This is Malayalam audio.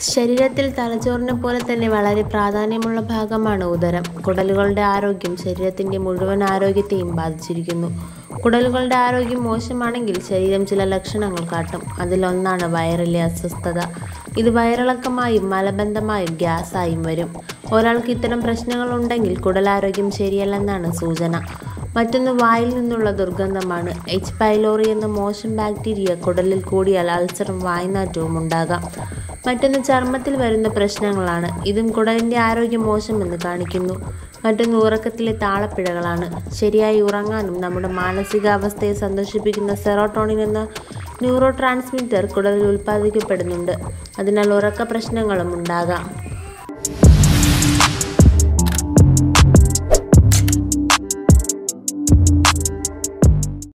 ശരീരത്തിൽ തലച്ചോറിനെ പോലെ തന്നെ വളരെ പ്രാധാന്യമുള്ള ഭാഗമാണ് ഉദരം കുടലുകളുടെ ആരോഗ്യം ശരീരത്തിൻ്റെ മുഴുവൻ ആരോഗ്യത്തെയും ബാധിച്ചിരിക്കുന്നു കുടലുകളുടെ ആരോഗ്യം മോശമാണെങ്കിൽ ശരീരം ചില ലക്ഷണങ്ങൾ കാട്ടും അതിലൊന്നാണ് വയറിലെ അസ്വസ്ഥത ഇത് വയറിളക്കമായും മലബന്ധമായും ഗ്യാസായും വരും ഒരാൾക്ക് ഇത്തരം പ്രശ്നങ്ങൾ ഉണ്ടെങ്കിൽ കുടലാരോഗ്യം ശരിയല്ലെന്നാണ് സൂചന മറ്റൊന്ന് വായിൽ നിന്നുള്ള ദുർഗന്ധമാണ് എച്ച് പൈലോറി എന്ന മോശം ബാക്ടീരിയ കുടലിൽ കൂടിയാൽ അൾസറും വായ്നാറ്റവും ഉണ്ടാകാം മറ്റൊന്ന് ചർമ്മത്തിൽ വരുന്ന പ്രശ്നങ്ങളാണ് ഇതും കുടലിൻ്റെ ആരോഗ്യം മോശമെന്ന് കാണിക്കുന്നു മറ്റൊന്ന് ഉറക്കത്തിലെ താളപ്പിഴകളാണ് ശരിയായി ഉറങ്ങാനും നമ്മുടെ മാനസികാവസ്ഥയെ സന്തോഷിപ്പിക്കുന്ന സെറോട്ടോണിൻ എന്ന ന്യൂറോ ട്രാൻസ്മിറ്റർ കുടലിൽ ഉൽപ്പാദിക്കപ്പെടുന്നുണ്ട് അതിനാൽ ഉറക്ക പ്രശ്നങ്ങളും ഉണ്ടാകാം